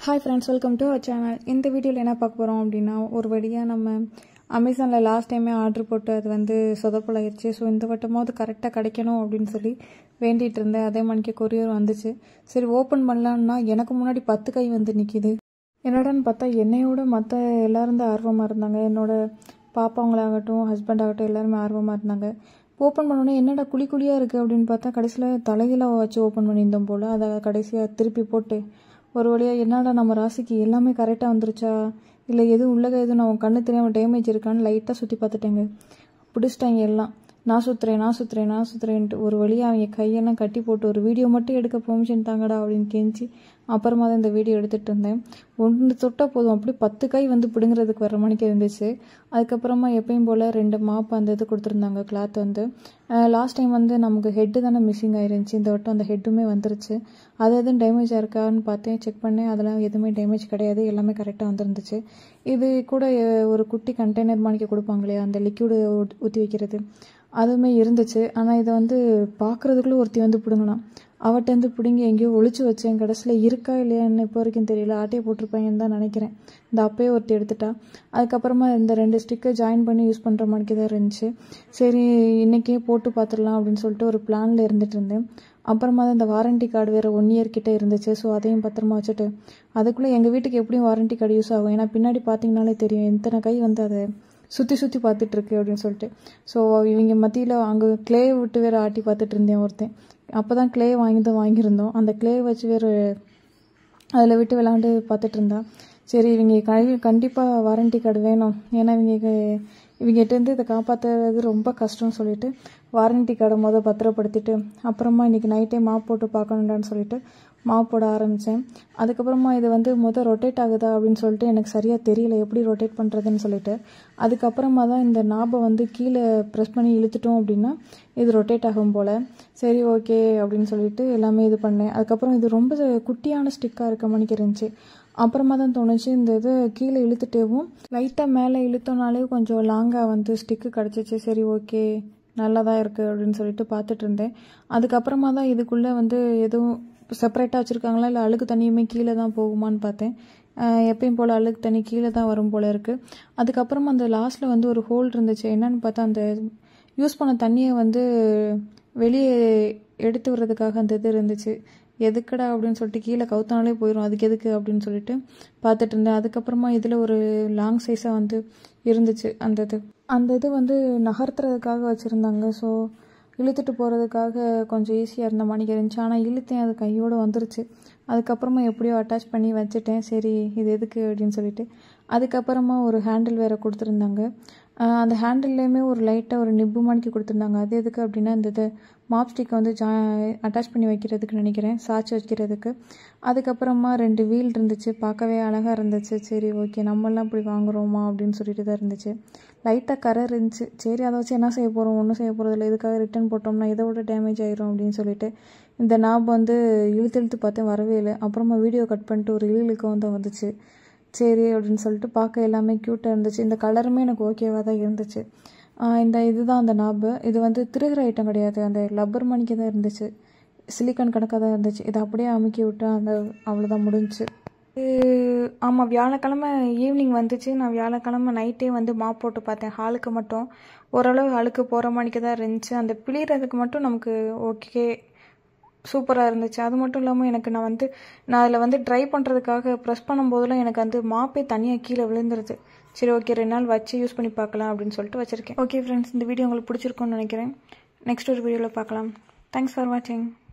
hi friends welcome to our channel இந்த வீடியோவில் என்ன பார்க்க போகிறோம் அப்படின்னா ஒரு வழியாக நம்ம அமேசானில் லாஸ்ட் டைமே ஆர்டர் போட்டு அது வந்து சொதப்பலாயிருச்சு ஸோ இந்த வட்டமாவது கரெக்டாக கிடைக்கணும் அப்படின்னு சொல்லி வேண்டிகிட்டு இருந்தேன் அதே மணிக்கு கொரியர் வந்துச்சு சரி ஓப்பன் பண்ணலான்னா எனக்கு முன்னாடி பத்து கை வந்து நிற்கிது என்னடான்னு பார்த்தா என்னையோட மற்ற எல்லாரும் தான் ஆர்வமாக இருந்தாங்க என்னோட பாப்பாங்களாகட்டும் ஹஸ்பண்ட் ஆகட்டும் எல்லாருமே ஆர்வமாக இருந்தாங்க ஓப்பன் பண்ணோன்னே என்னடா குழி குழியாக இருக்குது அப்படின்னு பார்த்தா கடைசியில் தலைகீழாக வச்சு ஓப்பன் பண்ணியிருந்தோம் போல் அதை கடைசியாக திருப்பி போட்டு ஒரு வழியாக என்னடா நம்ம ராசிக்கு எல்லாமே கரெக்டாக வந்துருச்சா இல்லை எதுவும் உள்ளக எதுவும் நான் கண்ணு தெரியாமல் டேமேஜ் இருக்கான்னு லைட்டாக சுற்றி பார்த்துட்டேங்க பிடிச்சிட்டாங்க எல்லாம் நான் சுற்றுறேன் நான் சுற்றுறேன் நான் சுற்றுறேன்ட்டு ஒரு வழியாக அவங்க கையெல்லாம் கட்டி போட்டு ஒரு வீடியோ மட்டும் எடுக்க பெர்மிஷன் தாங்கடா அப்படின்னு கெஞ்சி அப்புறமா தான் இந்த வீடியோ எடுத்துகிட்டு இருந்தேன் ஒன்று தொட்டால் போதும் அப்படி பத்து கை வந்து பிடுங்கிறதுக்கு வர மணிக்கு இருந்துச்சு அதுக்கப்புறமா எப்பயும் போல் ரெண்டு மாப் அந்த இது கொடுத்துருந்தாங்க கிளாத் வந்து லாஸ்ட் டைம் வந்து நமக்கு ஹெட்டு தானே மிஸ்ஸிங் ஆயிருந்துச்சு இந்த வட்டம் அந்த ஹெட்டுமே வந்துருச்சு அது எதுவும் டேமேஜ் இருக்கான்னு பார்த்தேன் செக் பண்ணேன் அதெல்லாம் எதுவுமே டேமேஜ் கிடையாது எல்லாமே கரெக்டாக வந்துருந்துச்சு இது கூட ஒரு குட்டி கண்டெய்னர் மாணிக்க கொடுப்பாங்க இல்லையா அந்த லிக்யூடு ஊற்றி வைக்கிறது அதுவுமே இருந்துச்சு ஆனால் இதை வந்து பார்க்குறதுக்குள்ளே ஒருத்தி வந்து பிடுங்கலாம் அவட்டேருந்து பிடுங்கி எங்கேயோ ஒழிச்சு வச்சேன் கடைசியில் இருக்கா இல்லையான்னு இப்போ வரைக்கும் தெரியல ஆட்டையை போட்டிருப்பாங்கன்னு தான் நினைக்கிறேன் இந்த அப்பயே ஒருத்தி எடுத்துட்டா அதுக்கப்புறமா இந்த ரெண்டு ஸ்டிக்கை ஜாயின் பண்ணி யூஸ் பண்ணுற மாதிரி தான் இருந்துச்சு சரி இன்றைக்கே போட்டு பார்த்துடலாம் அப்படின்னு சொல்லிட்டு ஒரு பிளானில் இருந்துட்டு இருந்தேன் அப்புறமா தான் இந்த வாரண்டி கார்டு வேறு ஒன் இயர் கிட்டே இருந்துச்சு ஸோ அதையும் பத்திரமா வச்சுட்டு அதுக்குள்ளே எங்கள் வீட்டுக்கு எப்படியும் வாரண்டி கார்டு யூஸ் ஆகும் ஏன்னா பின்னாடி பார்த்தீங்கனாலே தெரியும் எத்தனை கை வந்து அதை சுற்றி சுற்றி பார்த்துட்டு இருக்கு அப்படின்னு சொல்லிட்டு ஸோ இவங்க மத்தியில் அங்கே கிளே விட்டு வேறு ஆட்டி பார்த்துட்டு இருந்தேன் ஒருத்தன் அப்போ தான் கிளே வாங்கி தான் வாங்கியிருந்தோம் அந்த கிளே வச்சு வேறு அதில் விட்டு விளாண்டு பார்த்துட்டு இருந்தா சரி இவங்க கழி கண்டிப்பாக வாரண்டி கார்டு வேணும் ஏன்னா இவங்க இவங்ககிட்டேருந்து இதை காப்பாற்றுறது ரொம்ப கஷ்டம்னு சொல்லிட்டு வாரண்டி கார்டை மொதல் பத்திரப்படுத்திட்டு அப்புறமா இன்றைக்கி நைட்டே மாப் போட்டு பார்க்கணுண்டான்னு சொல்லிட்டு மாப் போட ஆரம்பித்தேன் அதுக்கப்புறமா இது வந்து மொதல் ரொட்டேட் ஆகுதா அப்படின்னு சொல்லிட்டு எனக்கு சரியாக தெரியல எப்படி ரொட்டேட் பண்ணுறதுன்னு சொல்லிட்டு அதுக்கப்புறமா தான் இந்த நாபை வந்து கீழே ப்ரெஸ் பண்ணி இழுத்துட்டோம் அப்படின்னா இது ரொட்டேட் ஆகும் போல் சரி ஓகே அப்படின்னு சொல்லிட்டு எல்லாமே இது பண்ணேன் அதுக்கப்புறம் இது ரொம்ப குட்டியான ஸ்டிக்காக இருக்க மணிக்கு இருந்துச்சு அப்புறமா தான் தோணுச்சு இந்த இது கீழே இழுத்துட்டேவும் லைட்டாக மேலே இழுத்தோனாலே கொஞ்சம் லாங்காக வந்து ஸ்டிக்கு கிடச்சிச்சு சரி ஓகே நல்லா தான் இருக்குது அப்படின்னு சொல்லிட்டு பார்த்துட்டு இருந்தேன் அதுக்கப்புறமா தான் இதுக்குள்ளே வந்து எதுவும் செப்பரேட்டாக வச்சுருக்காங்களா இல்லை அழுக்கு தண்ணியுமே கீழே தான் போகுமான்னு பார்த்தேன் எப்பயும் போல் அழுக்கு தண்ணி கீழே தான் வரும் போல் இருக்குது அதுக்கப்புறமா அந்த லாஸ்ட்டில் வந்து ஒரு ஹோல் இருந்துச்சு என்னன்னு பார்த்தா அந்த யூஸ் பண்ண தண்ணியை வந்து வெளியே எடுத்து விடுறதுக்காக அந்த இது இருந்துச்சு எதுக்குடா அப்படின்னு சொல்லிட்டு கீழே கவுத்தானாலே போயிடும் அதுக்கு எதுக்கு அப்படின்னு சொல்லிட்டு பார்த்துட்டு இருந்தேன் அதுக்கப்புறமா இதில் ஒரு லாங் சைஸாக வந்து இருந்துச்சு அந்த இது அந்த இது வந்து நகர்த்துறதுக்காக வச்சுருந்தாங்க ஸோ இழுத்துட்டு போகிறதுக்காக கொஞ்சம் ஈஸியாக இருந்த மணிக்கு இருந்துச்சு ஆனால் இழுத்தேன் அது கையோடு வந்துருச்சு அதுக்கப்புறமா எப்படியோ அட்டாச் பண்ணி வச்சுட்டேன் சரி இது எதுக்கு அப்படின்னு சொல்லிட்டு அதுக்கப்புறமா ஒரு ஹேண்டில் வேறு கொடுத்துருந்தாங்க அந்த ஹேண்டில்லையுமே ஒரு லைட்டாக ஒரு நிப்பு மணிக்கு கொடுத்துருந்தாங்க அது எதுக்கு அப்படின்னா இந்த இது மாப் ஸ்டிக்கை வந்து ஜா அட்டாச் பண்ணி வைக்கிறதுக்கு நினைக்கிறேன் சாய்ச்சி வைக்கிறதுக்கு அதுக்கப்புறமா ரெண்டு வீல் இருந்துச்சு பார்க்கவே அழகாக இருந்துச்சு சரி ஓகே நம்மளாம் இப்படி வாங்குகிறோமா அப்படின்னு சொல்லிட்டு தான் இருந்துச்சு லைட்டாக கரை இருந்துச்சு சரி அதை வச்சு என்ன செய்ய போகிறோம் ஒன்றும் செய்ய போகிறதில்ல இதுக்காக ரிட்டன் போட்டோம்னா இதை விட டேமேஜ் ஆயிரும் அப்படின்னு சொல்லிட்டு இந்த நாப் வந்து இழுத்து இழுத்து பார்த்தேன் வரவே இல்லை அப்புறமா வீடியோ கட் பண்ணிட்டு ஒரு இழுக்கும் தான் வந்துச்சு சரி அப்படின்னு சொல்லிட்டு பார்க்க எல்லாமே க்யூட்டாக இருந்துச்சு இந்த கலருமே எனக்கு ஓகேவாக தான் இருந்துச்சு இந்த இதுதான் அந்த நாபு இது வந்து திருகிற ஐட்டம் கிடையாது அந்த லப்பர் மணிக்கு தான் இருந்துச்சு சிலிக்கான் கணக்காக தான் இருந்துச்சு இதை அப்படியே அமுக்கி விட்டு அந்த அவ்வளோதான் முடிஞ்சிச்சு ஆமாம் வியாழக்கிழமை ஈவினிங் வந்துச்சு நான் வியாழக்கிழமை நைட்டே வந்து மாப் போட்டு பார்த்தேன் ஹாலுக்கு மட்டும் ஓரளவு அழுக்கு போகிற மணிக்கு தான் இருந்துச்சு அந்த பிழிகிறதுக்கு மட்டும் நமக்கு ஓகே சூப்பராக இருந்துச்சு அது மட்டும் இல்லாமல் எனக்கு நான் வந்து நான் அதில் வந்து ட்ரை பண்ணுறதுக்காக ப்ரெஸ் பண்ணும்போதெல்லாம் எனக்கு வந்து மாப்பே தனியாக கீழே விழுந்துருது சரி ஓகே ரெண்டு நாள் வச்சு யூஸ் பண்ணி பார்க்கலாம் அப்படின்னு சொல்லிட்டு வச்சுருக்கேன் ஓகே ஃப்ரெண்ட்ஸ் இந்த வீடியோ உங்களுக்கு பிடிச்சிருக்கும்னு நினைக்கிறேன் நெக்ஸ்ட் ஒரு வீடியோவில் பார்க்கலாம் தேங்க்ஸ் ஃபார் வாட்சிங்